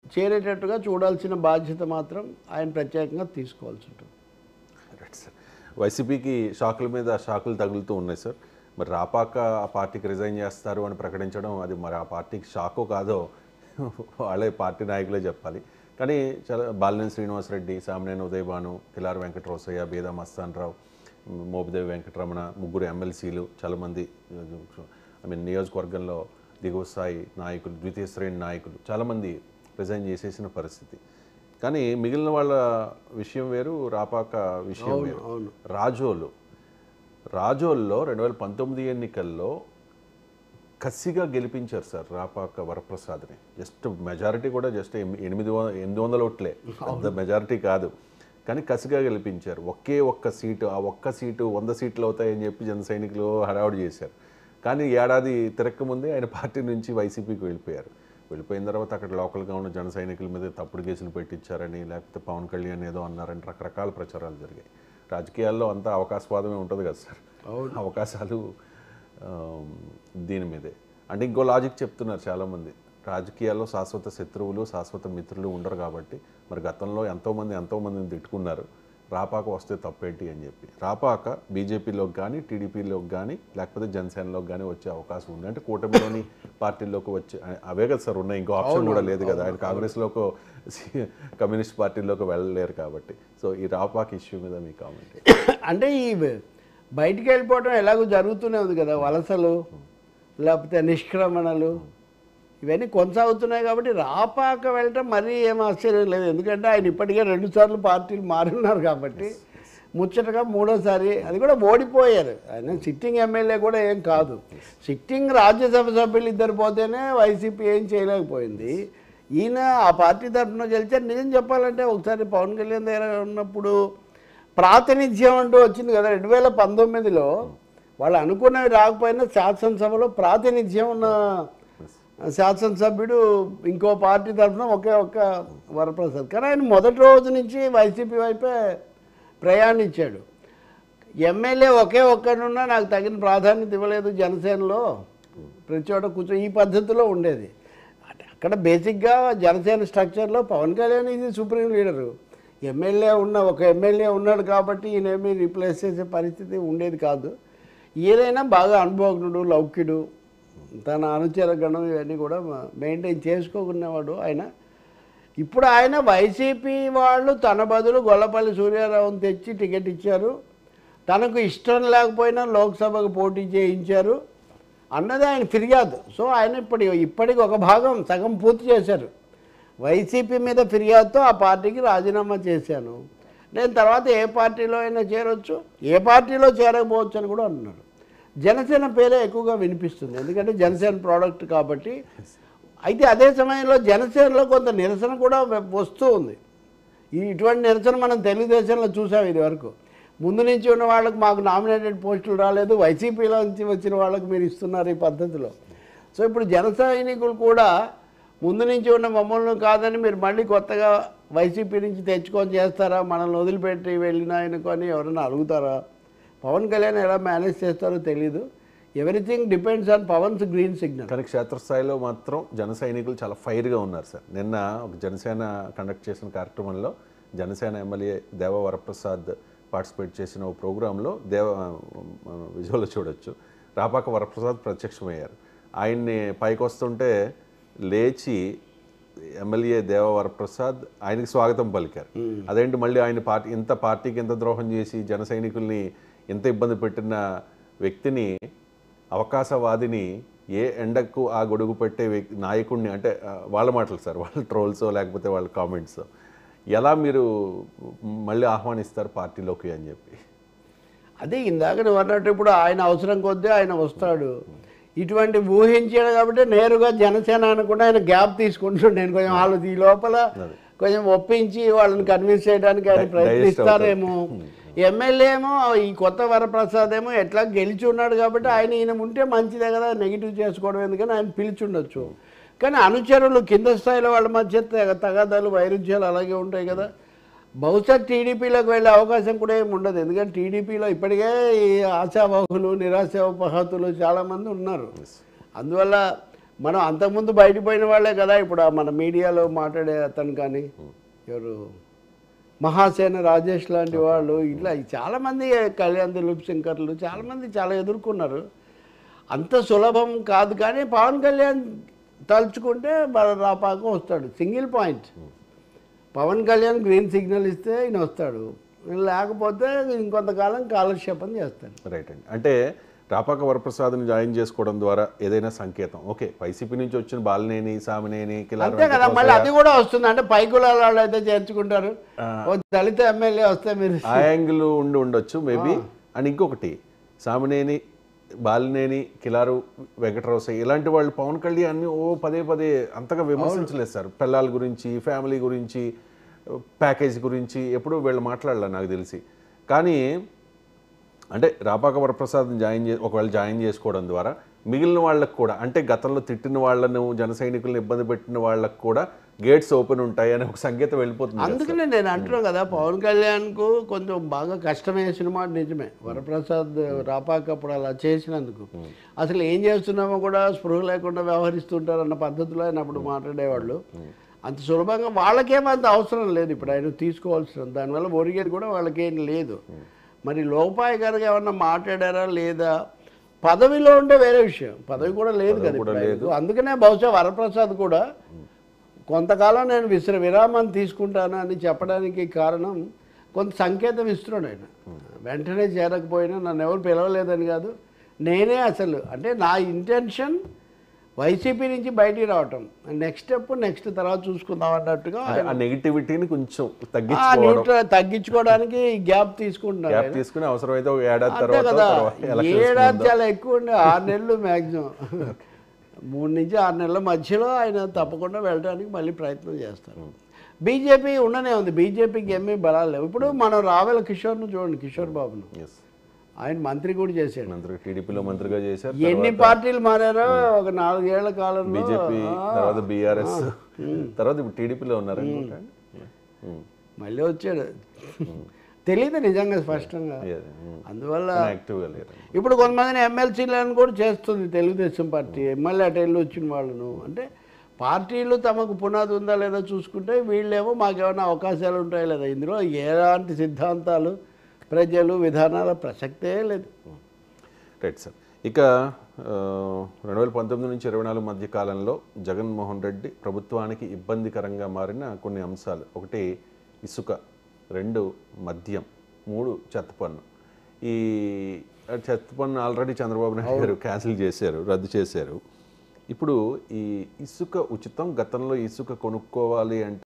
చేరేటట్టుగా చూడాల్సిన బాధ్యత మాత్రం ఆయన ప్రత్యేకంగా తీసుకోవాల్సి ఉంటుంది రైట్ సార్ వైసీపీకి షాకుల మీద షాకులు తగులుతూ ఉన్నాయి సార్ మరి రాపాక ఆ పార్టీకి రిజైన్ చేస్తారు అని ప్రకటించడం అది మరి ఆ పార్టీకి షాకో కాదో వాళ్ళే పార్టీ నాయకులే చెప్పాలి కానీ చాలా బాలినేని శ్రీనివాసరెడ్డి సామినేని ఉదయభాను కిలార్ వెంకటరోసయ్య బీదా మస్తాన్ రావు మోపిదేవి వెంకటరమణ ముగ్గురు ఎమ్మెల్సీలు చాలామంది ఐ మీన్ నియోజకవర్గంలో దిగువ స్థాయి నాయకులు ద్వితీయ శ్రేణి నాయకులు చాలామంది రిజైన్ చేసేసిన పరిస్థితి కానీ మిగిలిన వాళ్ళ విషయం వేరు రాపాక విషయం వేరు అవును. రాజోలు రాజోల్లో రెండు వేల పంతొమ్మిది ఎన్నికల్లో కసిగా గెలిపించారు సార్ రాపాక వరప్రసాద్ని జస్ట్ మెజారిటీ కూడా జస్ట్ ఎమ్- ఎనిమిది వ- ఎనిమిది వందల ఓట్లే పెద్ద మెజారిటీ కాదు కానీ కసిగా గెలిపించారు ఒకే ఒక్క సీటు ఆ ఒక్క సీటు వంద సీట్లు అవుతాయని చెప్పి జన సైనికులు హడావుడి చేశారు కానీ ఏడాది తిరక్క ముందే ఆయన పార్టీ నుంచి వైసీపీకి వెళ్ళిపోయారు వెళ్ళిపోయిన తర్వాత అక్కడ లోకల్గా ఉన్న జన సైనికుల మీద తప్పుడు కేసులు పెట్టించారని లేకపోతే పవన్ కళ్యాణ్ ఏదో అన్నారని రకరకాల ప్రచారాలు జరిగాయి రాజకీయాల్లో అంతా అవకాశవాదమే ఉంటుంది కదా సార్ అవకాశాలు ఆమ్, దీని మీదే అంటే ఇంకో లాజిక్ చెప్తున్నారు చాలామంది రాజకీయాల్లో శాశ్వత శత్రువులు శాశ్వత మిత్రులు ఉండరు కాబట్టి మరి గతంలో ఎంతోమంది ఎంతోమందిని తిట్టుకున్నారు రాపాక వస్తే తప్పేంటి అని చెప్పి రాపాక బీజేపీలోకి కానీ టీడీపీలోకి కానీ లేకపోతే జనసేనలోకి కానీ వచ్చే అవకాశం ఉంది అంటే కూటమిలోని పార్టీల్లోకి వచ్చే అవే కదా సార్ ఉన్నాయి ఇంకో ఆప్షన్ కూడా లేదు కదా ఆయన కాంగ్రెస్లోకి కమ్యూనిస్ట్ పార్టీలోకి వెళ్ళలేరు కాబట్టి సో ఈ రాపాక ఇష్యూ మీద మీ కామెంట్ అంటే ఈ బయటికి వెళ్ళిపోవడం ఎలాగో జరుగుతూనే ఉంది కదా వలసలు లేకపోతే నిష్క్రమణలు ఇవన్నీ కొనసాగుతున్నాయి కాబట్టి రాపాక వెళ్ళటం మరీ ఏం ఆశ్చర్యం లేదు ఎందుకంటే ఆయన ఇప్పటికే రెండు సార్లు పార్టీలు మారున్నారు కాబట్టి ముచ్చటగా మూడోసారి అది కూడా ఓడిపోయారు ఆయన సిట్టింగ్ ఎమ్మెల్యే కూడా ఏం కాదు సిట్టింగ్ రాజ్యసభ సభ్యులు ఇద్దరు పోతేనే వైసీపీ ఏం చేయలేకపోయింది ఈయన ఆ పార్టీ తరఫున గెలిచారు నిజం చెప్పాలంటే ఒకసారి పవన్ కళ్యాణ్ దగ్గర ఉన్నప్పుడు ప్రాతినిధ్యం అంటూ వచ్చింది కదా రెండు వేల పంతొమ్మిదిలో వాళ్ళు అనుకున్నవి రాకపోయినా శాసనసభలో ప్రాతినిధ్యం ఉన్న శాసనసభ్యుడు ఇంకో పార్టీ తరఫున ఒకే ఒక్క వరప్రసాద్ కానీ ఆయన మొదటి రోజు నుంచి వైసీపీ వైపే ప్రయాణించాడు ఎమ్మెల్యే ఒకే ఒక్కడున్నా నాకు తగిన ప్రాధాన్యత ఇవ్వలేదు జనసేనలో ప్రతి చోట కూర్చో ఈ పద్ధతిలో ఉండేది అంటే అక్కడ బేసిక్గా జనసేన స్ట్రక్చర్లో పవన్ కళ్యాణ్ ఇది సుప్రీం లీడరు ఎమ్మెల్యే ఉన్న ఒక ఎమ్మెల్యే ఉన్నాడు కాబట్టి ఈయనేమీ రీప్లేస్ చేసే పరిస్థితి ఉండేది కాదు ఏదైనా బాగా అనుభవజ్ఞుడు లౌక్యుడు తన అనుచర గణం ఇవన్నీ కూడా మెయింటైన్ చేసుకోకునేవాడు ఆయన ఇప్పుడు ఆయన వైసీపీ వాళ్ళు తన బదులు గొల్లపల్లి సూర్యారావుని తెచ్చి టికెట్ ఇచ్చారు తనకు ఇష్టం లేకపోయినా లోక్సభకు పోటీ చేయించారు అన్నది ఆయన ఫిర్యాదు సో ఆయన ఇప్పుడు ఇప్పటికి ఒక భాగం సగం పూర్తి చేశారు వైసీపీ మీద ఫిర్యాదుతో ఆ పార్టీకి రాజీనామా చేశాను నేను తర్వాత ఏ పార్టీలో అయినా చేరొచ్చు ఏ పార్టీలో చేరకపోవచ్చు అని కూడా అన్నారు జనసేన పేరే ఎక్కువగా వినిపిస్తుంది ఎందుకంటే జనసేన ప్రోడక్ట్ కాబట్టి అయితే అదే సమయంలో జనసేనలో కొంత నిరసన కూడా వె- వస్తూ ఉంది ఈ ఇటువంటి నిరసన మనం తెలుగుదేశంలో చూసాం ఇది వరకు ముందు నుంచి ఉన్న వాళ్ళకి మాకు నామినేటెడ్ పోస్టులు రాలేదు వైసీపీలో నుంచి వచ్చిన వాళ్ళకి మీరు ఇస్తున్నారు ఈ పద్ధతిలో సో ఇప్పుడు జన సైనికులు కూడా ముందు నుంచి ఉన్న మమ్మల్ని కాదని మీరు మళ్ళీ కొత్తగా వైసీపీ నుంచి తెచ్చుకొని చేస్తారా మనల్ని వదిలిపెట్టి వెళ్ళిన ఆయనకు అని ఎవరైనా అడుగుతారా పవన్ కళ్యాణ్ ఎలా మేనేజ్ చేస్తారో తెలీదు everything depends on Pawan's green signal కానీ క్షేత్రస్థాయిలో మాత్రం జన సైనికులు చాలా ఫైర్గా ఉన్నారు సార్ నిన్న ఒక జనసేన కండక్ట్ చేసిన కార్యక్రమంలో జనసేన ఎమ్మెల్యే దేవ వరప్రసాద్ పార్టిసిపేట్ చేసిన ఓ ప్రోగ్రాంలో దేవ విజువల్లో చూడొచ్చు రాపాక వరప్రసాద్ ప్రత్యక్షమయ్యారు ఆయన్ని పైకి వస్తుంటే లేచి ఎమ్మెల్యే దేవ వరప్రసాద్ ఆయనకి స్వాగతం పలికారు అదేంటి మళ్ళీ ఆయన పార్టీ ఇంత పార్టీకి ఇంత ద్రోహం చేసి జన సైనికుల్ని ఇంత ఇబ్బంది పెట్టిన వ్యక్తిని అవకాశవాదిని ఏ ఎండకు ఆ గొడుగు పెట్టే వ్యక్- నాయకుడిని అంటే ఆ, వాళ్ళ మాటలు సార్ వాళ్ళ ట్రోల్స్ లేకపోతే వాళ్ళ కామెంట్స్ ఎలా మీరు మళ్ళీ ఆహ్వానిస్తారు పార్టీలోకి అని చెప్పి అదే ఇందాక నువ్వు అన్నట్టు ఇప్పుడు ఆయన అవసరం కొద్దీ ఆయన వస్తాడు ఇటువంటి ఊహించాడు కాబట్టి నేరుగా జనసేన అనుకుంటే ఆయన గ్యాప్ తీసుకుంటుండే నేను కొంచెం వాళ్ళు ఈ లోపల కొంచెం ఒప్పించి వాళ్ళని కన్విన్స్ చేయడానికి ఆయన Digest ప్రయత్నిస్తారేమో ఎమ్మెల్యే ఏమో ఈ కొత్త వరప్రసాద్ ఏమో ఎట్లా గెలిచి ఉన్నాడు కాబట్టి ఆయన ఈయన ఉంటే మంచిదే కదా నెగిటివ్ చేసుకోవడం ఎందుకని ఆయన పిలిచి ఉండొచ్చు కానీ అనుచరులు కింద స్థాయిలో వాళ్ళ మధ్య తెగ- తగాదాలు వైరుధ్యాలు అలాగే ఉంటాయి కదా బహుశా టీడీపీలోకి వెళ్ళే అవకాశం కూడా ఏమి ఉండదు ఎందుకంటే టీడీపీలో ఇప్పటికే ఈ ఆశావాహులు నిరాశాపహతులు చాలామంది ఉన్నారు అందువల్ల మనం అంతకుముందు బయటపోయిన వాళ్ళే కదా ఇప్పుడు ఆ మన మీడియాలో మాట్లాడే అతను కానీ ఎవరు మహాసేన రాజేష్ లాంటి వాళ్ళు ఇట్లా చాలామంది కళ్యాణ్ దిలీప్ శంకర్లు చాలామంది చాలా ఎదుర్కొన్నారు అంత సులభం కాదు కానీ పవన్ కళ్యాణ్ తలుచుకుంటే మన రాపాకం వస్తాడు single point Pawan Kalyan green signal ఇస్తే ఈయన వస్తాడు లేకపోతే ఇంకొంతకాలం కాలక్షేపం చేస్తాడు రైట్ అండి అంటే రాపాక వరప్రసాద్ని జాయిన్ చేసుకోవడం ద్వారా ఏదైనా సంకేతం ఓకే వైసీపీ నుంచి వచ్చిన బాలినేని సామినేని కిలారు అంతే కదా మళ్ళీ అది కూడా వస్తుంది అంటే పై కులాల వాళ్ళు అయితే చేర్చుకుంటారు ఓ దళిత ఎమ్మెల్యే వస్తే మీరు ఆ యాంగిల్ ఉండి ఉండొచ్చు మేబీ అండ్ ఇంకొకటి సామినేని బాలినేని కిలారు వెంకటరావు ఇలాంటి వాళ్ళు పవన్ కళ్యాణ్ ఓ పదే పదే అంతగా విమర్శించలేదు సార్ పిల్లల గురించి ఫ్యామిలీ గురించి ప్యాకేజ్ గురించి ఎప్పుడూ వీళ్ళు మాట్లాడలే నాకు తెలిసి కానీ అంటే రాపాక వరప్రసాద్ని జాయిన్ చే ఒకవేళ జాయిన్ చేసుకోవడం ద్వారా మిగిలిన వాళ్ళకు కూడా అంటే గతంలో తిట్టిన వాళ్ళను జన సైనికులను ఇబ్బంది పెట్టిన వాళ్ళకు కూడా గేట్స్ ఓపెన్ ఉంటాయి అనే ఒక సంకేతం వెళ్ళిపోతుంది కదా. అందుకనే నేను అంటున్నాను కదా పవన్ కళ్యాణ్కు కొంచెం బాగా కష్టమే సినిమా నిజమే వరప్రసాద్ రాపాకప్పుడు అలా చేసినందుకు అసలు ఏం చేస్తున్నామో కూడా స్పృహ లేకుండా వ్యవహరిస్తుంటారు అన్న పద్ధతిలో ఆయన అప్పుడు మాట్లాడేవాళ్ళు అంత సులభంగా వాళ్ళకేం అంత అవసరం లేదు ఇప్పుడు ఆయన తీసుకోవాల్సిన దానివల్ల ఒరిగేది కూడా వాళ్ళకేం లేదు మరి లోపాయి గారు ఏమన్నా మాట్లాడారా లేదా పదవిలో ఉంటే వేరే విషయం పదవి కూడా లేదు కదా ఇప్పుడు ఆయనకు. అందుకనే బహుశా వరప్రసాద్ కూడా కొంతకాలం నేను విశ్ర విరామం తీసుకుంటాను అని చెప్పడానికి కారణం కొంత సంకేతం ఇస్తున్నాడు ఆయన వెంటనే చేరకపోయినా నన్ను ఎవరు పిలవలేదని కాదు నేనే అసలు అంటే నా ఇంటెన్షన్ వైసీపీ నుంచి బయటికి రావటం నెక్స్ట్ స్టెప్ నెక్స్ట్ తర్వాత చూసుకుందాం అన్నట్టుగా ఆ నెగిటివిటీని కొంచెం ఆ తగ్గించుకోవడం న్యూట్రల్ తగ్గించుకోవడానికి గ్యాప్ తీసుకుంటున్నారు గ్యాప్ తీసుకుని అవసరమైతే ఒక ఏడాది అంతే తర్వాత కదా తర్వాత elections ఏడాది చాలా ఎక్కువ ఉండే ఆరు నెలలు మ్యాక్సిమం మూడు నుంచి ఆరు నెలల మధ్యలో ఆయన తప్పకుండా వెళ్ళడానికి మళ్ళీ ప్రయత్నం చేస్తారు బీజేపీ ఉండనే ఉంది బీజేపీకి ఏమీ బలాలు లేవు ఇప్పుడు మనం రావెల కిషోర్ను చూడండి కిషోర్ బాబును Yes. ఆయన మంత్రి కూడా చేశాడు మంత్రి టీడీపీలో మంత్రిగా చేశారు ఎన్ని పార్టీలు మారారో ఒక నాలుగేళ్ల కాలంలో బీజేపీ తర్వాత బీఆర్ఎస్ తర్వాత ఇప్పుడు టీడీపీలో ఉన్నారు మళ్ళీ వచ్చాడు తెలియదు నిజంగా స్పష్టంగా అందువల్ల యాక్టివ్గా లేరు ఇప్పుడు కొంతమందిని ఎమ్మెల్సీలను కూడా చేస్తుంది తెలుగుదేశం పార్టీ ఎమ్మెల్యే అటు వెళ్ళి వచ్చిన వాళ్ళను అంటే పార్టీలు తమకు పునాది ఉందా లేదా చూసుకుంటే వీళ్ళేమో మాకేమైనా అవకాశాలు ఉంటాయా లేదా ఇందులో ఎలాంటి సిద్ధాంతాలు ప్రజలు విధానాల ప్రసక్తే లేదు రైట్ సార్ ఇక రెండు వేల పంతొమ్మిది నుంచి ఇరవై నాలుగు మధ్య కాలంలో జగన్మోహన్ రెడ్డి ప్రభుత్వానికి ఇబ్బందికరంగా మారిన కొన్ని అంశాలు ఒకటి ఇసుక రెండు మద్యం మూడు చెత్త పన్ను ఈ చెత్త పన్ను ఆల్రెడీ చంద్రబాబు నాయుడు గారు క్యాన్సిల్ చేశారు రద్దు చేశారు ఇప్పుడు ఈ ఇసుక ఉచితం గతంలో ఇసుక కొనుక్కోవాలి అంటే